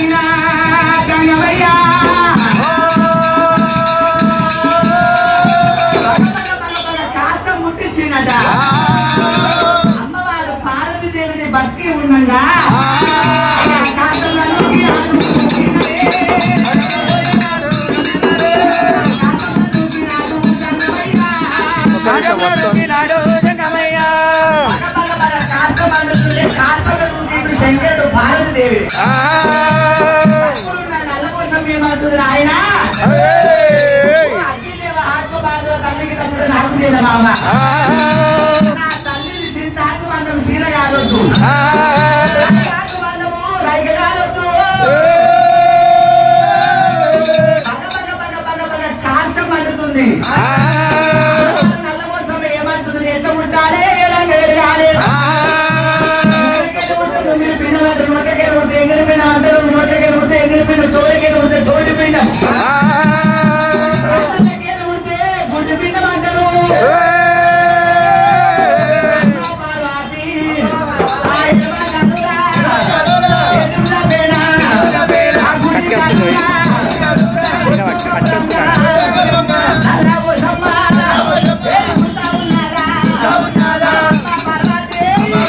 నాయనా గంగవయ్యా కాసం ముట్టించినట అమ్మవారు పార్వతీదేవిని బతికి ఉండగా కాసంలోకి శంకరుడు భారతదేవి నల్ల కోసం ఏమంటుంది ఆయన అగ్నిదేవ ఆత్మబాధ తల్లికి తమ్ముడు నాకు లేదా మామ నా తల్లిని సింతాకు మనం శీల కాలొద్దు సింతాకు మనము రైక కాలొద్దు బగ బగ బగ బగ బగ కాష్టం మండుతుంది నల్ల కోసం ఏమంటుంది ఎంత ఉండాలి ఎలా వేయాలి మీరు పిండ అంటే నోచకేలు ఉంటే ఎంగిలి పిండ అంటారు నోచకేలు ఉంటే ఎంగిలి పిండ చోడకేలు ఉంటే చోటి పిండ కేలు ఉంటే గుడ్డి పిండం అంటారు పార్వతి, ఆ ఎడమ కన్నురా, ఎదురుల బేడ, ఆ గుడి కన్నురా, నల్ల పోసమ్మ, ఏడుకుంటా ఉన్నారా? పార్వతి,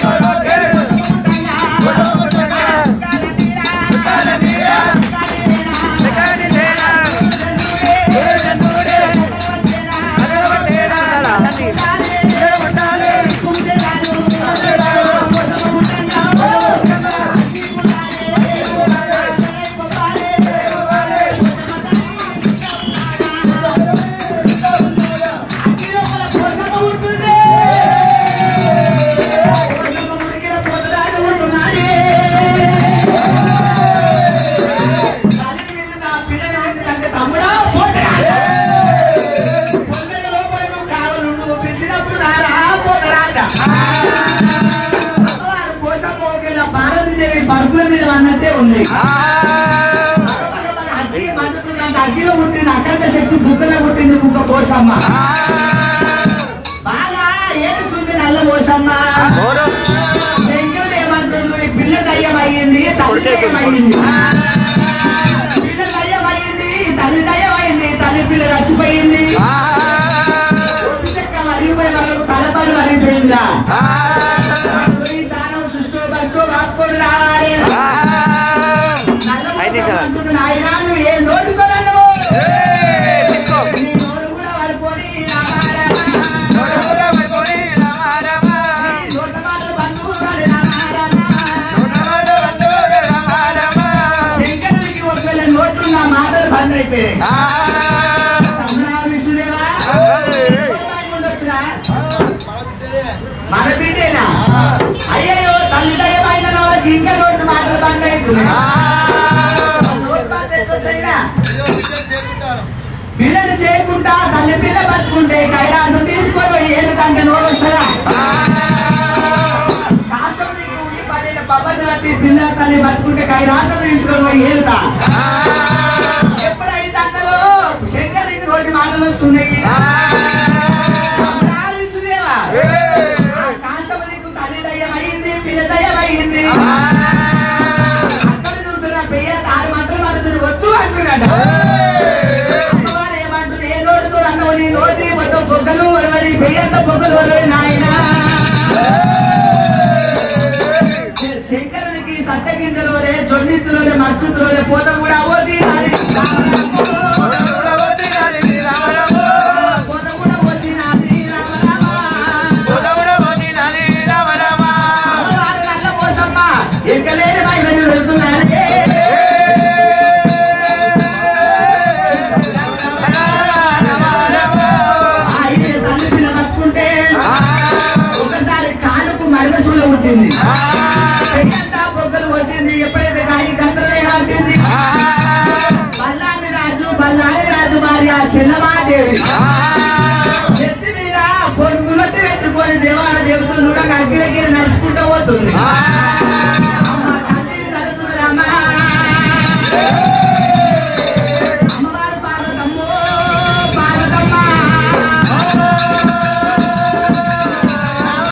అగ్గిలోపల పోషమ్మ ఉంటుంది. పోషమ్మ ఉడికిన పొద్దులాగా ఉంటున్నది. తల్లిని విందుతా, పిల్లని విందుతంటే తమ్ముడా, పోతరాజా. పొందగ లోపల నువ్వు కావలుండు, పిలిచినప్పుడు రారా, పోతరాజా. అమ్మవారు పోషమ్మ ఒకేలా పార్వతీదేవి పరుపుల మీద అన్నట్టే ఉంది అగ్గి మండుతుందంటే అగ్గిలో పుట్టింది అఖండ శక్తి బుక్కలో పుట్టింది బుక్క పోషమ్మ బాగా ఏడుస్తుంది నల్ల పోషమ్మ శంకరుడు ఏమంటుండు ఈ పిల్ల దయ్యం అయ్యింది తల్లి దయ్యం అయ్యింది పిల్ల దయ్యం అయ్యింది తల్లి దయ్యం అయింది తల్లి పిల్ల చచ్చిపోయింది ఒడ్డు చెక్క అరిగిపోయి వాళ్ళకు తలపడు అరిగిపోయిందా ఈ దానం సృష్టో బస్టో ఆపుకొని రావాలి నల్ల పోషమ్మ అంటుంది నాయనా నువ్వు ఏ నోటితో నన్ను నీ నోరు కూడా పడిపోని రామారా నోట్ల మాటలు బంధువులు రామారా శంకరుడికి ఒకవేళ నోట్లు నా మాటలు బంద్ అయిపోయాయి తమ్ముడా విష్ణుదేవా ఉండొచ్చురా మన బిడ్డేనా అయ్యయ్యో తల్లి దయ్యమైన వాళ్ళకి ఇంకా నోట్లు మాటలు బంద్ అవుతున్నాయి నోటు బంద్ ఎట్లొస్తాయిరా? పిల్లని చేయకుండా తల్లి పిల్ల బతుకుంటే కైలాసం తీసుకొని పోయి ఏళ్ళు కంటే నోరు వస్తారా కాష్టం నీకు ఉండి పడిన పబ్బతి బట్టి పిల్ల తల్లి బతుకుంటే కైలాసం తీసుకొని పోయి ఏలుతా ఎప్పుడైతే అన్నదో శంకరునికి నోటి మాటలు వస్తున్నాయి అప్పుడు విష్ణుదేవా, ఆ కాష్టము నీకు తల్లి దయ్యం అయ్యింది పిల్ల దయ్యం అయ్యింది అక్కడ చూస్తున్న పెయ్య తారు మంటలు పడుతుంది వద్దు అంటున్నాడు అమ్మవారు ఏమంటుంది ఏ నోటితో అన్నవు నీ నోటి మొత్తం పొగ్గలు వరవని పెయ్యంత పొగ్గలు వరవని నాయనా శ- శంకరునికి సత్యగింజలు వలె జొన్నిత్తులు వలె మక్కుతులు వలె పోత కూడా పోసి నాది పోత కూడా పోసి నాది రామ రామ. అమ్మవారు నల్ల పోసమ్మ ఎక్కలేని మహిళలు వెళ్తున్నారు ఆ ఇల్లు తల్లి పిల్ల బతుకుంటే ఒకసారి కాలుకు మరమసూల పుట్టింది పెయ్యంతా బొగ్గలు పోసింది ఎప్పుడైతే కాయి గంటలే ఆగింది బల్లాని రాజు బల్లాని రాజు భార్య చెల్లమాదేవి ఎత్తి మీద కొడుకులొత్తి పెట్టుకొని దేవాల దేవతలు కూడా అగ్గిలకి నడుచుకుంటూ పోతుంది